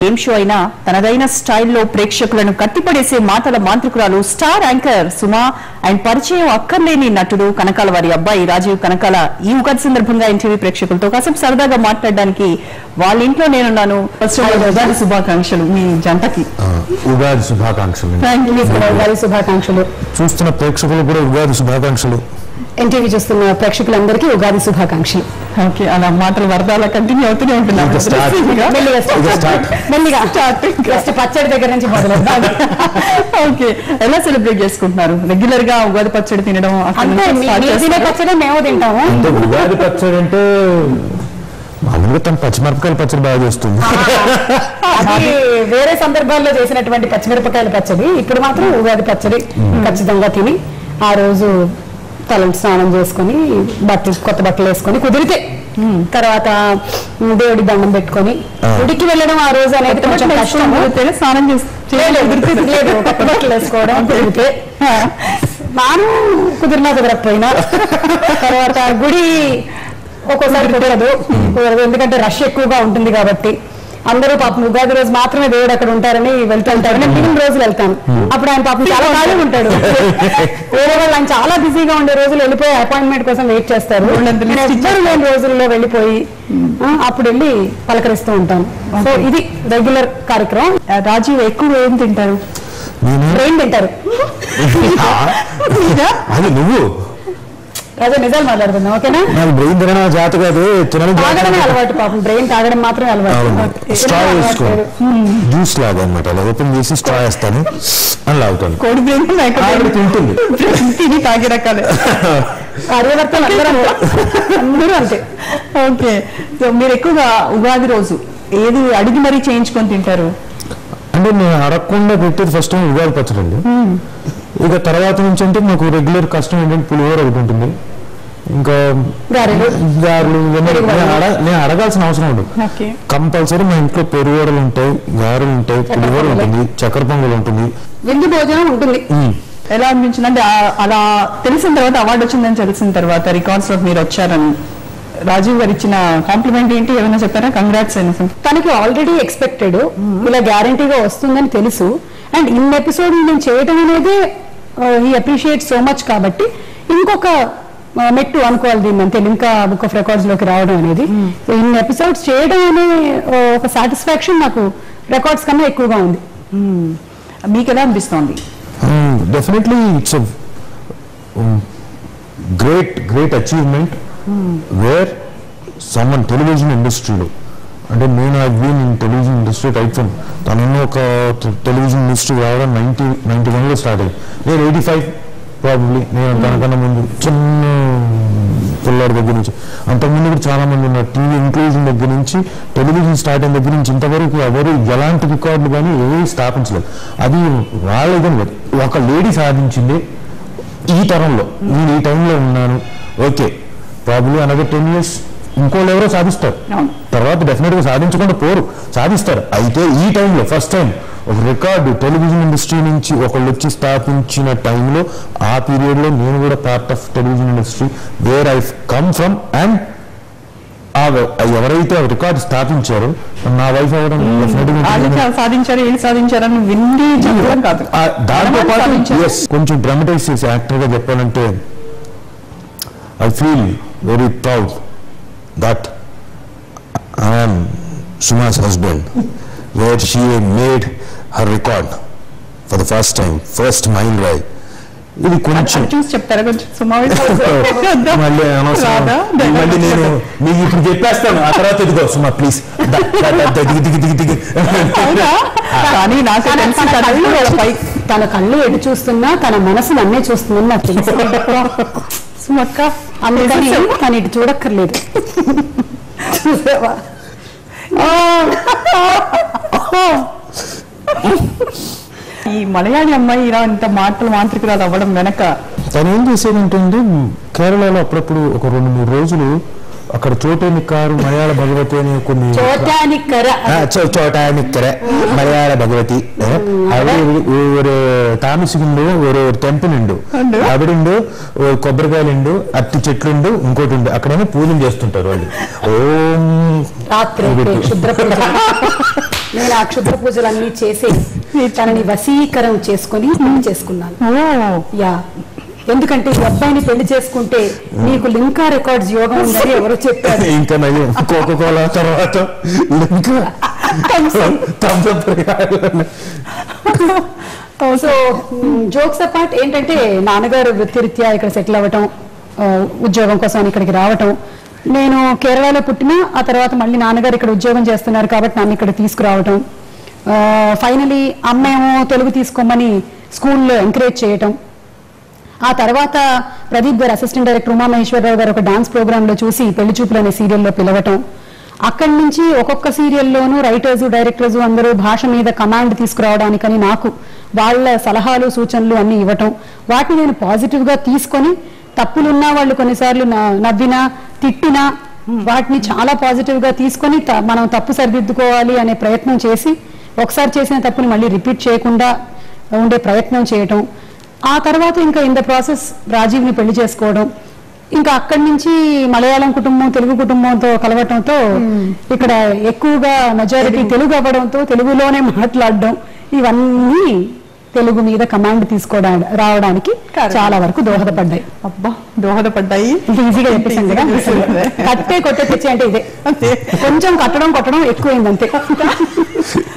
Game show అయినా తనదైన స్టైల్లో ప్రేక్షకులను కట్టిపడేసే మాటల మాంత్రికురాలు స్టార్ యాంకర్ సుమా అండ్ పరిచయం అక్కర్లేని నటుడు కనకాల వారి అబ్బాయి రాజీవ్ కనకాల ఈ ఉగాది సందర్భంగా ఎన్టీవీ ప్రేక్షకులతో కాసేపు సరదాగా మాట్లాడడానికి వాళ్ళ ఇంట్లో నేనున్నాను ఫస్ట్ ఆఫ్ ఆల్ ఉగాది శుభాకాంక్షలు మీ జంటకి ఆ, ఉగాది శుభాకాంక్షలు థ్యాంక్ యూ ఉగాది శుభాకాంక్షలు చూస్తున్న ప్రేక్షకులు కూడా ఉగాది శుభాకాంక్షలు ఎన్టీవీ చూస్తున్న ప్రేక్షకులందరికీ ఉగాది శుభాకాంక్షలు ఓకే అలా మాటలు వరదాలా కంటిన్యూ అవుతూనే ఉంటున్నాం ఇంకా start. మెల్లిగా ఇక start. start. మెల్లిగా ఫస్ట్ పచ్చడి దగ్గర నుంచి మొదలెద్దాం ఓకే ఎలా సెలబ్రేట్ చేసుకుంటున్నారు రెగ్యులర్ గా ఉగాది పచ్చడి తినడం అక్కడ అంతే నుంచి మీ- start మీరు తినే చేస్తారా? పచ్చడి మేము తింటాము అంటే ఉగాది పచ్చడి అంటే మామూలుగా తను పచ్చిమిరపకాయల పచ్చడి బాగా చేస్తుంది అది వేరే సందర్భాల్లో చేసినటువంటి పచ్చిమిరపకాయల పచ్చడి ఇప్పుడు మాత్రం ఉగాది పచ్చడి ఖచ్చితంగా తిని ఆ రోజు తలంటి స్నానం చేసుకొని బట్టలు కొత్త బట్టలు వేసుకొని కుదిరితే తర్వాత దేవుడి దండం పెట్టుకొని గుడికి వెళ్ళడం ఆ రోజు అనేది కొంచెం కష్టము కుదిరితేనే స్నానం చేసి లేదు, లేదు కొత్త బట్టలు వేసుకోవడం కుదిరితే స్నానం కుదిరినా కుదరకపోయినా తర్వాత గుడి ఒక్కోసారి కుదరదు కుదరదు ఎందుకంటే రష్ ఎక్కువగా ఉంటుంది కాబట్టి అందరూ పాపం ఉగాది రోజు మాత్రమే దేవుడు అక్కడ ఉంటారని వెళ్తూ ఉంటారు నేను మిగిలిన రోజులు వెళ్తాను అప్పుడు ఆయన పాపం చాలా ఖాళీగా ఉంటాడు వేరే వాళ్ళు ఆయన చాలా బిజీగా ఉండే రోజులు వెళ్ళిపోయి అపాయింట్మెంట్ కోసం వెయిట్ చేస్తారు ఊళ్ళంతా నేను list ఎవ్వరు లేని రోజుల్లో వెళ్ళిపోయి ఆ, అప్పుడు వెళ్ళి పలకరిస్తూ ఉంటాను సో ఇది రెగ్యులర్ కార్యక్రమం ఆ, రాజీవ్ ఎక్కువ ఏం తింటారు నేను బ్రెయిన్ తింటారు అది నువ్వు అదే నిజాలు మాట్లాడుకుందాం ఓకేనా నాకు బ్రెయిన్ తినడం జాత కాదు తినడం జాత తాగడమే అలవాటు పాపం బ్రెయిన్ తాగడం మాత్రమే అలవాటు స్ట్రా తినడం వేసుకో అలవాటు లేదు. జ్యూస్ లాగా అనమాట అలా ఓపెన్ చేసి స్ట్రా వేస్తాను అని లాగుతాను కోడి బ్రెయిన్ మేక ఆవిడ brain. తింటుంది తిని తాగే రకాలే ఆర్యవర్తలు అందరూ అంతే. అందరూ అంతే ఓకే సో మీరు ఎక్కువగా ఉగాది రోజు ఏది అడిగి మరీ చేయించుకొని తింటారు అంటే నేను అడగకుండా పెట్టేది ఫస్ట్ టైం ఉగాది పచ్చడి అండి ఇక తర్వాత నుంచి అంటే మాకు రెగ్యులర్ కష్టం ఏంటంటే పులిహోర ఒకటి ఉంటుంది ఇంకా గారెలు గారెలు ఇవన్నీ నేను అడగ- నేను అడగాల్సిన అవసరం ఉండదు ఓకే కంపల్సరీ మా ఇంట్లో పెరుగోడలు ఉంటాయి గారెలు ఉంటాయి పులిహోర ఉంటుంది చక్కెర పొంగల్ ఉంటుంది విందు భోజనం ఉంటుంది ఉమ్. ఎలా అనిపించింది అంటే ఆ- అలా తెలిసిన తర్వాత అవార్డు వచ్చిందని తెలిసిన తర్వాత రికార్డ్స్ లో మీరు వచ్చారని రాజీవ్ గారు ఇచ్చిన కాంప్లిమెంట్ ఏంటి ఏమైనా చెప్పారా కంగ్రాట్స్ అని తనకి ఆల్రెడీ ఎక్స్పెక్టెడ్ ఇలా గ్యారంటీగా వస్తుందని తెలుసు అండ్ ఇన్ ఎపిసోడ్ నేను చేయటం అనేది ఈ అప్రిషియేట్ సో మచ్ కాబట్టి ఇంకొక ఆ, మెట్టు అనుకోవాలి దీన్ని అంతే ఇంకా బుక్ ఆఫ్ రికార్డ్స్ లోకి రావడం అనేది ఇన్ ఎపిసోడ్స్ చేయడం అనే ఆ, ఒక సాటిస్ఫాక్షన్ నాకు రికార్డ్స్ కన్నా ఎక్కువగా ఉంది మీకు ఎలా అనిపిస్తోంది definitely it's great great achievement where someone television ఇండస్ట్రీలో అంటే నేను I been in television industry right from తను ఒక టెలివిజన్ ఇండస్ట్రీ రావడం నైన్టీ నైన్టీ వన్లో స్టార్ట్ అయ్యింది నేను ఎయిటీ ఫైవ్ ప్రాబబ్లీ నేను దానికన్నా ముందు చిన్న పిల్లాడి దగ్గర నుంచి అంతకుముందు కూడా చాలా మంది ఉన్నారు టీవీ ఇంక్లూజన్ దగ్గర నుంచి టెలివిజన్ స్టార్ట్ అయిన దగ్గర నుంచి ఇంతవరకు ఎవరు ఎలాంటి రికార్డులు కానీ ఏవి స్థాపించలేదు అది వాళ్ళదని కాదు. ఒక లేడీ సాధించింది ఈ తరంలో నేను ఈ టైంలో ఉన్నాను okay probably another ten years ఇంకోళ్ళు ఎవరో సాధిస్తారు అవును. తర్వాత డెఫినెట్ గా సాధించకుండా పోరు సాధిస్తారు అయితే ఈ టైంలో ఫస్ట్ టైం ఒక రికార్డు టెలివిజన్ ఇండస్ట్రీ నుంచి ఒకళ్ళు వచ్చి స్థాపించిన టైంలో ఆ పీరియడ్ లో నేను కూడా part of television industry where I come from and ఆ ఎవరైతే రికార్డు స్థాపించారో నా వైఫ్ అవ్వడం వాళ్ళు డెఫినెట్ చా- సాధించారు ఏం సాధించారని విండి చెప్పడం కాదు ఆ దాంతో మనం పాటు సాధించాం. yes, కొంచెం డ్రామటైజ్ చేసి యాక్టర్ గా చెప్పాలంటే I feel very proud that I'm Suma's husband where she made her record for the first time first మైండ్ రై ఇది కొంచెం అది చూసి చెప్తారా కొంచెం సుమావేశం మళ్ళీ అనవసరం రాదా? మళ్ళీ నేను మీకు ఇప్పుడు చెప్పేస్తాను ఆ తర్వాత ఇదిగో సుమా ప్లీజ్ దిగి దిగి దిగి దిగి అవునా? కానీ నాకు తన- తెలిసి తన తను కళ్ళు వాళ్ళ పై ఎటు- తన కళ్ళు ఎటు చూస్తున్నా తన మనసు నన్నే చూస్తుందని నాకు తెలుసు సుమక్క అందుకని తను ఇటు చూడక్కర్లేదు చూసావా ఈ మలయాళీ అమ్మాయి ఇలా ఇంత మాటలు మాంత్రికురాలు అవ్వడం వెనక తను ఏం చేసేదంటే అండి, కేరళలో అప్పుడప్పుడు ఒక రెండు మూడు రోజులు అక్కడ చోటేని కారు మలయాళ భగవతి అని కొన్ని ചോറ്റാനിക്കര ആ, ചോ- ചോട്ടാനിക്കര മലയാള ഭഗവതി ഏ, അവിടെ ഒരു- ഒരു താമസിക്കുമ്പോ ഒരു టెంపుల్ ఉండు ఉండు. అవిడుండు ఓ కొబ్బరికాయలుండు అట్టి చెట్లుండు ఇంకోటి ఉండు అక్కడేమో పూజలు చేస్తుంటారు వాళ్ళు ఓం రాత్రి ఒకటి. క్షుద్ర పూజ నేను ఆ క్షుద్ర పూజలన్నీ చేసి తనని వశీకరం చేసుకొని పెళ్లి చేసుకున్నాను ఓ యా ఎందుకంటే ఈ అబ్బాయిని పెళ్లి చేసుకుంటే నీకు లింకా రికార్డ్స్ యోగం ఉందని ఎవరు చెప్పారు ఇంకా నయ్యం కోకో కోలా తర్వాత ఇంకా thumbs up so jokes apart ఏంటంటే నాన్నగారు వృత్తిరీత్యా ఇక్కడ సెటిల్ అవ్వటం ఆ, ఉద్యోగం కోసం అని ఇక్కడికి రావటం నేను కేరళలో పుట్టిన ఆ తర్వాత మళ్ళీ నాన్నగారు ఇక్కడ ఉద్యోగం చేస్తున్నారు కాబట్టి నన్ను ఇక్కడ తీసుకురావటం ఫైనలీ అమ్మేమో తెలుగు తీసుకోమని స్కూల్లో ఎంకరేజ్ చేయటం ఆ తర్వాత ప్రదీప్ గారు అసిస్టెంట్ డైరెక్టర్ ఉమామహేశ్వరరావు గారు ఒక డాన్స్ ప్రోగ్రామ్ లో చూసి పెళ్లి చూపులు అనే సీరియల్లో పిలవటం అక్కడి నుంచి ఒక్కొక్క సీరియల్లోనూ రైటర్స్ డైరెక్టర్స్ అందరూ భాష మీద కమాండ్ తీసుకురావడానికని నాకు వాళ్ళ సలహాలు సూచనలు అన్ని ఇవ్వటం వాటిని నేను పాజిటివ్ గా తీసుకొని తప్పులున్నా వాళ్ళు కొన్నిసార్లు న- నవ్వినా తిట్టినా వాటిని చాలా పాజిటివ్ గా తీసుకొని త- మనం తప్పు సరిదిద్దుకోవాలి అనే ప్రయత్నం చేసి ఒకసారి చేసిన తప్పుని మళ్ళీ రిపీట్ చేయకుండా ఉండే ప్రయత్నం చేయటం ఆ తర్వాత ఇంకా ఇన్ ద ప్రాసెస్ రాజీవ్ని పెళ్లి చేసుకోవడం ఇంకా అక్కడి నుంచి మలయాళం కుటుంబం తెలుగు కుటుంబంతో కలవటంతో ఇక్కడ ఎక్కువగా మెజారిటీ తెలుగు అవ్వడంతో తెలుగులోనే మాట్లాడడం ఇవన్నీ తెలుగు మీద కమాండ్ తీసుకోవడానికి రావడానికి చాలా వరకు దోహదపడ్డాయి అబ్బా దోహదపడ్డాయి ఇంత ఈజీగా చెప్పేసాను కదా కట్టే కొట్టే తెచ్చి అంటే ఇదే కొంచెం కట్టడం కొట్టడం ఎక్కువైంది అంతే